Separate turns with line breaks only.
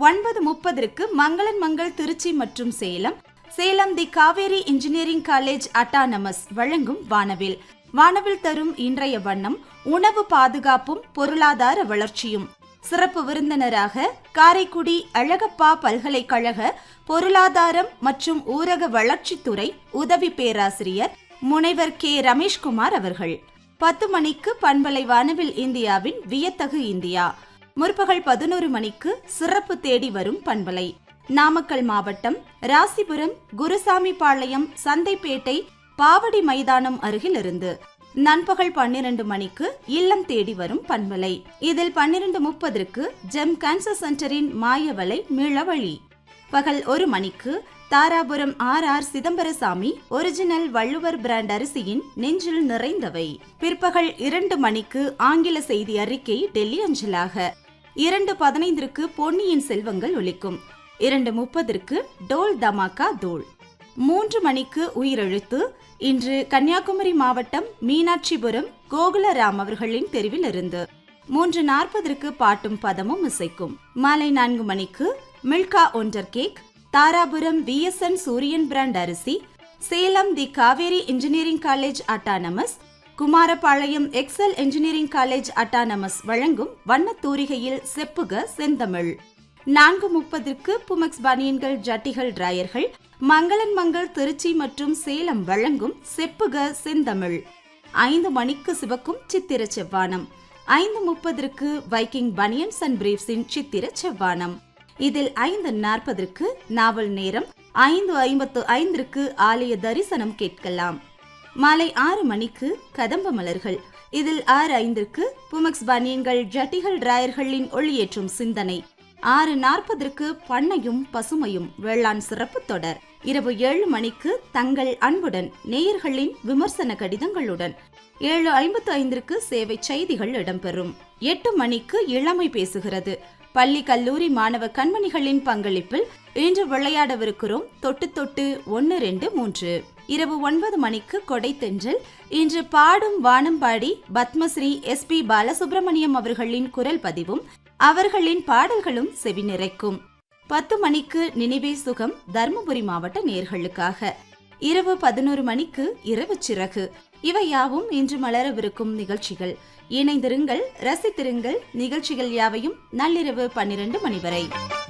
ஒன்பது முப்பதற்கு மங்களன் மங்கள் திருச்சி மற்றும் Salem Salem the Kaveri engineering college autonomous வழங்கும் வானவில் வானவில் தரும் இன்றைய வண்ணம் உணவு பாதுகாப்பும் பொருளாதார வளர்ச்சியும் சிறப்பு விருந்தினராக காரைக்குடி அழகப்பா பல்கலைக்கழக பொருளாதாரம் மற்றும் ஊரக வளர்ச்சித்துறை உதவி பேராசிரியர் முனைவர் கே ரமேஷ்குமார் அவர்கள் பத்து மணிக்கு பண்பலை வானவில் இந்தியாவின் வியத்தகு இந்தியா முற்பகல் பதினோரு மணிக்கு சிறப்பு தேடி வரும் பண்பலை நாமக்கல் மாவட்டம் ராசிபுரம் குருசாமி பாளையம் சந்தைப்பேட்டை பாவடி மைதானம் அருகில் இருந்து நண்பகல் பன்னிரண்டு மணிக்கு இல்லம் தேடி வரும் பண்பலை இதில் பன்னிரண்டு முப்பதற்கு ஜெம் கேன்சர் சென்டரின் மாயவலை மீளவழி பகல் ஒரு மணிக்கு Dharapuram R R Chidambaraswamy original Valluvar brand அரிசியின் நெஞ்சில் நிறைந்தவை பிற்பகல் இரண்டு மணிக்கு ஆங்கில செய்தி அறிக்கை டெல்லி அஞ்சலாக இரண்டு பதினைந்திற்கு பொன்னியின் செல்வங்கள் ஒலிக்கும் இரண்டு முப்பதற்கு டோல் தமாக்கா தோல் மூன்று மணிக்கு உயிரெழுத்து இன்று கன்னியாகுமரி மாவட்டம் மீனாட்சிபுரம் கோகுலராம் அவர்களின் தெருவில் இருந்து மூன்று நாற்பதற்கு பாட்டும் பதமும் இசைக்கும் மாலை நான்கு மணிக்கு Milka wonder cake Dharapuram VSN Suriyan brand அரிசி Salem the Kaveri engineering college autonomous Kumarapalayam Excel engineering college autonomous வழங்கும் வண்ணத்தூரிகையில் செப்புக செந்தமிழ் நான்கு முப்பதற்கு புமெக்ஸ் பனியன்கள் ஜட்டிகள் டிராயர்கள் மங்களன் மங்கள் திருச்சி மற்றும் சேலம் வழங்கும் செப்புக செந்தமிழ் ஐந்து மணிக்கு சிவக்கும் சித்திர செவ்வானம் ஐந்து முப்பதற்கு வைக்கிங் பனியன்ஸ் அண்ட் பிரீவ்ஸின் சித்திர செவ்வானம் இதில் ஐந்து நாற்பதற்கு நாவல் நேரம் ஐந்து ஐம்பத்து ஐந்திற்கு ஆலய தரிசனம் கேட்கலாம் மாலை ஆறு மணிக்கு கதம்ப மலர்கள் இதில் ஆறு ஐந்திற்கு புமக்ஸ் பனியன்கள் ஜட்டிகள் டிராயர்களின் ஒளியேற்றும் சிந்தனை ஆறு நாற்பதற்கு பண்ணையும் பசுமையும் வேளாண் சிறப்பு தொடர் இரவு ஏழு மணிக்கு தங்கள் அன்புடன் நேயர்களின் விமர்சன கடிதங்களுடன் ஏழு ஐம்பத்து ஐந்திற்கு சேவை செய்திகள் இடம்பெறும் எட்டு மணிக்கு இளமை பேசுகிறது பள்ளி கல்லூரி மாணவ கண்மணிகளின் பங்களிப்பில் இன்று விளையாடவிருக்கிறோம் தொட்டு தொட்டு ஒன்று ரெண்டு மூன்று இரவு ஒன்பது மணிக்கு கொடை தென்றல் இன்று பாடும் வானம்பாடி பத்மஸ்ரீ எஸ் பி பாலசுப்ரமணியம் அவர்களின் குரல் பதிவும் அவர்களின் பாடல்களும் செவி நிறைக்கும் பத்து மணிக்கு நினைவே சுகம் தருமபுரி மாவட்ட நேர்களுக்காக இரவு பதினோரு மணிக்கு இரவு சிறகு இவை யாவும் இன்று மலரவிருக்கும் நிகழ்ச்சிகள் இணைந்திருங்கள் ரசித்திருங்கள் நிகழ்ச்சிகள் யாவையும் நள்ளிரவு பன்னிரண்டு மணி வரை